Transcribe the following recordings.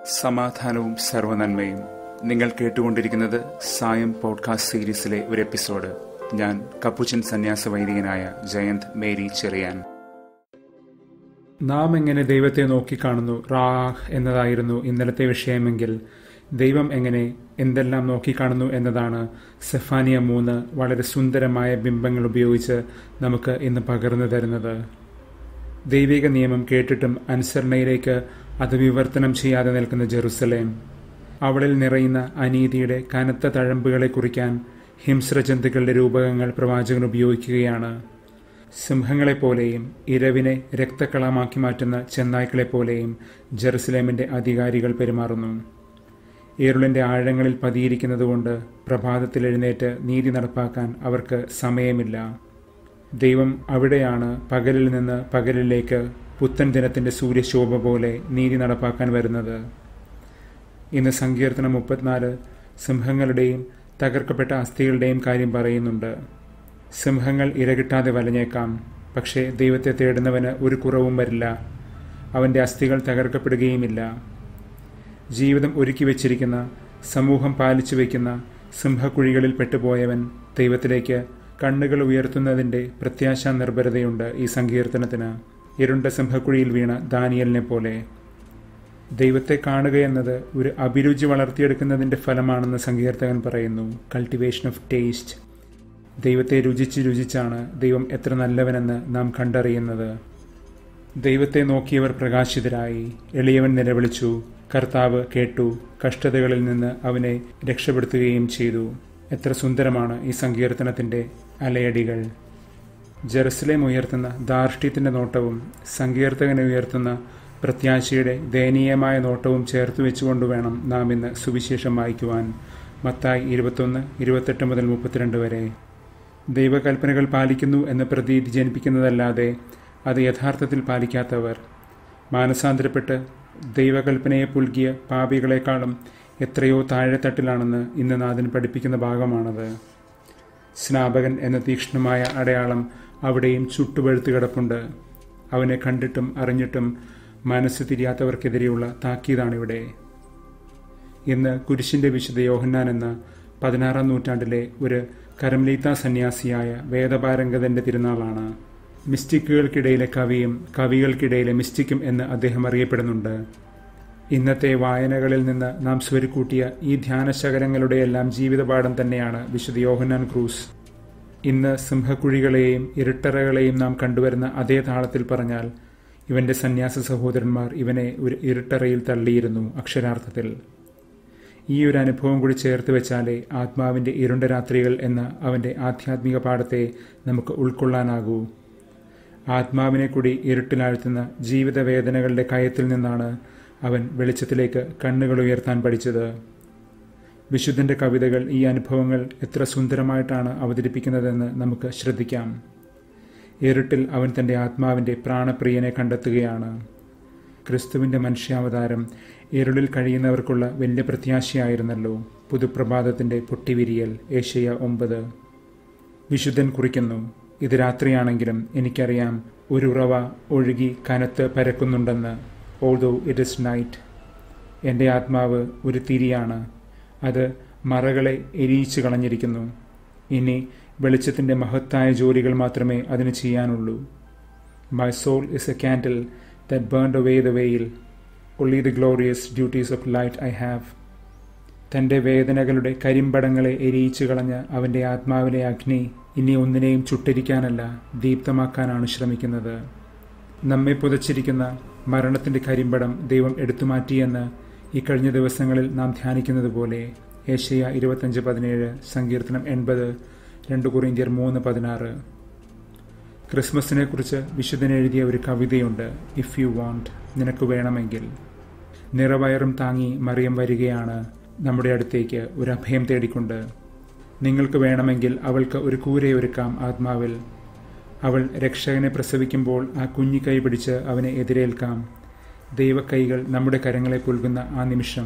സമാധാനവും സർവനന്മയും നിങ്ങൾ കേട്ടുകൊണ്ടിരിക്കുന്നത് സായം പോഡ്കാസ്റ്റ് സീരീസിലെ ഒരു എപ്പിസോഡ് ഞാൻ കപ്പുച്ചൻ സന്യാസ വൈദികനായ ജയന്ത് മേരി ചെറിയാൻ നാം എങ്ങനെ ദൈവത്തെ നോക്കിക്കാണുന്നു റാഹ് എന്നതായിരുന്നു ഇന്നലത്തെ വിഷയമെങ്കിൽ ദൈവം എങ്ങനെ എന്തെല്ലാം നോക്കിക്കാണുന്നു എന്നതാണ് സെഫാനിയ മൂന്ന് വളരെ സുന്ദരമായ ബിംബങ്ങൾ ഉപയോഗിച്ച് നമുക്ക് ഇന്ന് പകർന്നു തരുന്നത് ദൈവിക നിയമം കേട്ടിട്ടും അനുസരണയിലേക്ക് അത് വിവർത്തനം ചെയ്യാതെ നിൽക്കുന്ന ജെറുസലേം അവളിൽ നിറയുന്ന അനീതിയുടെ കനത്ത തഴമ്പുകളെ കുറിക്കാൻ ഹിംസ്രജന്തുക്കളുടെ രൂപകങ്ങൾ പ്രവാചകൻ ഉപയോഗിക്കുകയാണ് സിംഹങ്ങളെപ്പോലെയും ഇരവിനെ രക്തക്കളമാക്കി മാറ്റുന്ന ചെന്നായ്ക്കളെപ്പോലെയും ജെറുസലേമിന്റെ അധികാരികൾ പെരുമാറുന്നു ഇരുളിന്റെ ആഴങ്ങളിൽ പതിയിരിക്കുന്നതുകൊണ്ട് പ്രഭാതത്തിൽ എഴുന്നേറ്റ് നീതി നടപ്പാക്കാൻ അവർക്ക് സമയമില്ല ദൈവം അവിടെയാണ് പകലിൽ നിന്ന് പകലിലേക്ക് പുത്തൻ ദിനത്തിന്റെ സൂര്യശോഭ പോലെ നീതി നടപ്പാക്കാൻ വരുന്നത് ഇന്ന് സങ്കീർത്തനം മുപ്പത്തിനാല് സിംഹങ്ങളുടെയും തകർക്കപ്പെട്ട അസ്ഥികളുടെയും കാര്യം പറയുന്നുണ്ട് സിംഹങ്ങൾ ഇരകിട്ടാതെ വലഞ്ഞേക്കാം പക്ഷേ ദൈവത്തെ തേടുന്നവന് ഒരു കുറവും വരില്ല അവന്റെ അസ്ഥികൾ തകർക്കപ്പെടുകയുമില്ല ജീവിതം ഒരുക്കി വെച്ചിരിക്കുന്ന സമൂഹം പാലിച്ചു വയ്ക്കുന്ന സിംഹക്കുഴികളിൽ പെട്ടുപോയവൻ ദൈവത്തിലേക്ക് കണ്ണുകൾ ഉയർത്തുന്നതിന്റെ പ്രത്യാശാ നിർഭരതയുണ്ട് ഈ സങ്കീർത്തനത്തിന് ഇരുണ്ട സിംഹക്കുഴിയിൽ വീണ ദാനിയലിനെ പോലെ ദൈവത്തെ കാണുകയെന്നത് ഒരു അഭിരുചി വളർത്തിയെടുക്കുന്നതിന്റെ ഫലമാണെന്ന് സങ്കീർത്തകൻ പറയുന്നു കൾട്ടിവേഷൻ ഓഫ് ടേസ്റ്റ് ദൈവത്തെ രുചിച്ച് രുചിച്ചാണ് ദൈവം എത്ര നല്ലവനെന്ന് നാം കണ്ടറിയുന്നത് ദൈവത്തെ നോക്കിയവർ പ്രകാശിതരായി എളിയവൻ നിലവിളിച്ചു കർത്താവ് കേട്ടു കഷ്ടതകളിൽ നിന്ന് അവനെ രക്ഷപ്പെടുത്തുകയും ചെയ്തു എത്ര സുന്ദരമാണ് ഈ സങ്കീർത്തനത്തിന്റെ അലയടികൾ ജെറുസലേം ഉയർത്തുന്ന ധാർഷ്ട്യത്തിന്റെ നോട്ടവും സങ്കീർത്തകനെ ഉയർത്തുന്ന പ്രത്യാശയുടെ ദയനീയമായ നോട്ടവും ചേർത്ത് വെച്ചുകൊണ്ട് വേണം നാം ഇന്ന് സുവിശേഷം വായിക്കുവാൻ മത്തായി ഇരുപത്തൊന്ന് ഇരുപത്തെട്ട് മുതൽ മുപ്പത്തിരണ്ട് വരെ ദൈവകൽപ്പനകൾ പാലിക്കുന്നു എന്ന പ്രതീതി ജനിപ്പിക്കുന്നതല്ലാതെ അത് യഥാർത്ഥത്തിൽ പാലിക്കാത്തവർ മാനസാന്തരപ്പെട്ട് ദൈവകൽപ്പനയെ പുൽകിയ പാപികളെക്കാളും എത്രയോ താഴെത്തട്ടിലാണെന്ന് ഇന്ന് നാഥൻ പഠിപ്പിക്കുന്ന ഭാഗമാണത് സ്നാപകൻ എന്ന തീക്ഷ്ണമായ അടയാളം അവിടെയും ചുട്ടുപഴുത്ത് കിടപ്പുണ്ട് അവനെ കണ്ടിട്ടും അറിഞ്ഞിട്ടും മനസ്സ് തിരിയാത്തവർക്കെതിരെയുള്ള താക്കീതാണിവിടെ ഇന്ന് കുരിശിന്റെ വിശുദ്ധ യോഹന്നാൻ എന്ന പതിനാറാം നൂറ്റാണ്ടിലെ ഒരു കരംലീത്ത സന്യാസിയായ വേദപാരംഗതന്റെ തിരുനാളാണ് മിസ്റ്റിക്കുകൾക്കിടയിലെ കവിയും കവികൾക്കിടയിലെ മിസ്റ്റിക്കും എന്ന് അദ്ദേഹം അറിയപ്പെടുന്നുണ്ട് ഇന്നത്തെ വായനകളിൽ നിന്ന് നാം സ്വരുക്കൂട്ടിയ ഈ ധ്യാനശകരങ്ങളുടെയെല്ലാം ജീവിതപാഠം തന്നെയാണ് വിശുദ്ധ യോഹന്നാൻ ക്രൂസ് ഇന്ന് സിംഹക്കുഴികളെയും ഇരുട്ടറകളെയും നാം കണ്ടുവരുന്ന അതേ താളത്തിൽ പറഞ്ഞാൽ ഇവന്റെ സന്യാസ സഹോദരന്മാർ ഇവനെ ഒരു ഇരുട്ടറയിൽ തള്ളിയിരുന്നു അക്ഷരാർത്ഥത്തിൽ ഈ ഒരു അനുഭവം കൂടി ചേർത്ത് വെച്ചാലേ ആത്മാവിന്റെ ഇരുണ്ട രാത്രികൾ എന്ന അവന്റെ ആധ്യാത്മിക പാഠത്തെ നമുക്ക് ഉൾക്കൊള്ളാനാകൂ ആത്മാവിനെ കൂടി ഇരുട്ടിലാഴ്ത്തുന്ന ജീവിതവേദനകളുടെ കയത്തിൽ നിന്നാണ് അവൻ വെളിച്ചത്തിലേക്ക് കണ്ണുകൾ ഉയർത്താൻ പഠിച്ചത് വിശുദ്ധന്റെ കവിതകൾ ഈ അനുഭവങ്ങൾ എത്ര സുന്ദരമായിട്ടാണ് അവതരിപ്പിക്കുന്നതെന്ന് നമുക്ക് ശ്രദ്ധിക്കാം ഇരുട്ടിൽ അവൻ തന്റെ ആത്മാവിന്റെ പ്രാണപ്രിയനെ കണ്ടെത്തുകയാണ് ക്രിസ്തുവിന്റെ മനുഷ്യാവതാരം ഇരുളിൽ കഴിയുന്നവർക്കുള്ള വലിയ പ്രത്യാശയായിരുന്നല്ലോ പുതുപ്രഭാതത്തിന്റെ പൊട്ടിവിരിയൽ ഏഷ്യ ഒമ്പത് വിശുദ്ധൻ കുറിക്കുന്നു ഇത് രാത്രിയാണെങ്കിലും എനിക്കറിയാം ഒരു ഉറവ ഒഴുകി കനത്ത് പരക്കുന്നുണ്ടെന്ന് ഓൾദോ ഇറ്റ് ഇസ് നൈറ്റ് എൻ്റെ ആത്മാവ് ഒരു തിരിയാണ് അത് മറകളെ എരിയിച്ചു കളഞ്ഞിരിക്കുന്നു ഇനി വെളിച്ചത്തിൻ്റെ മഹത്തായ ജോലികൾ മാത്രമേ അതിന് ചെയ്യാനുള്ളൂ my soul is a candle that burned away the veil only the glorious duties of light I have തൻ്റെ വേദനകളുടെ കരിമ്പടങ്ങളെ എരിയിച്ചു കളഞ്ഞ അവൻ്റെ ആത്മാവിലെ അഗ്നി ഇനി ഒന്നിനെയും ചുട്ടരിക്കാനല്ല ദീപ്തമാക്കാനാണ് ശ്രമിക്കുന്നത് നമ്മെ പുതച്ചിരിക്കുന്ന മരണത്തിന്റെ കരിമ്പടം ദൈവം എടുത്തുമാറ്റിയെന്ന് ഈ കഴിഞ്ഞ ദിവസങ്ങളിൽ നാം ധ്യാനിക്കുന്നത് പോലെ ഏഷ്യ ഇരുപത്തഞ്ച് പതിനേഴ് സങ്കീർത്തനം എൺപത് രണ്ട് കുറിന്ത്യർ മൂന്ന് പതിനാറ് ക്രിസ്മസിനെ കുറിച്ച് വിശുദ്ധൻ എഴുതിയ ഒരു കവിതയുണ്ട് ഇഫ് യു വാണ്ട് നിനക്ക് വേണമെങ്കിൽ നിറവയറും താങ്ങി മറിയം വരികയാണ് നമ്മുടെ അടുത്തേക്ക് ഒരു അഭയം തേടിക്കൊണ്ട് നിങ്ങൾക്ക് വേണമെങ്കിൽ അവൾക്ക് ഒരു കൂരയൊരുക്കാം ആത്മാവിൽ അവൾ രക്ഷകനെ പ്രസവിക്കുമ്പോൾ ആ കുഞ്ഞി കൈ പിടിച്ച് അവനെ എതിരേൽക്കാം ദൈവക്കൈകൾ നമ്മുടെ കരങ്ങളെ പുൽകുന്ന ആ നിമിഷം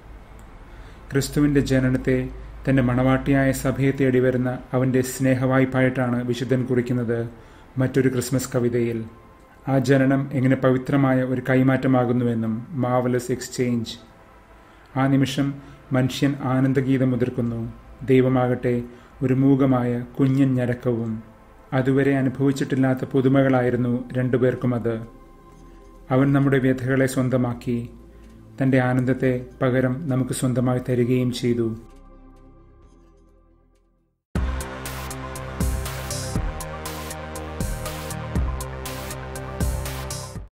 ക്രിസ്തുവിന്റെ ജനനത്തെ തന്റെ മണവാട്ടിയായ സഭയെ തേടി വരുന്ന അവന്റെ സ്നേഹവായ്പായിട്ടാണ് വിശുദ്ധൻ കുറിക്കുന്നത് മറ്റൊരു ക്രിസ്മസ് കവിതയിൽ ആ ജനനം എങ്ങനെ പവിത്രമായ ഒരു കൈമാറ്റമാകുന്നുവെന്നും മാവലസ് എക്സ്ചേഞ്ച് ആ നിമിഷം മനുഷ്യൻ ആനന്ദഗീതം മുതിർക്കുന്നു ദൈവമാകട്ടെ ഒരു മൂകമായ കുഞ്ഞൻ ഞരക്കവും അതുവരെ അനുഭവിച്ചിട്ടില്ലാത്ത പുതുമകളായിരുന്നു രണ്ടുപേർക്കും അത് അവൻ നമ്മുടെ വ്യഥകളെ സ്വന്തമാക്കി തന്റെ ആനന്ദത്തെ പകരം നമുക്ക് സ്വന്തമായി തരികയും ചെയ്തു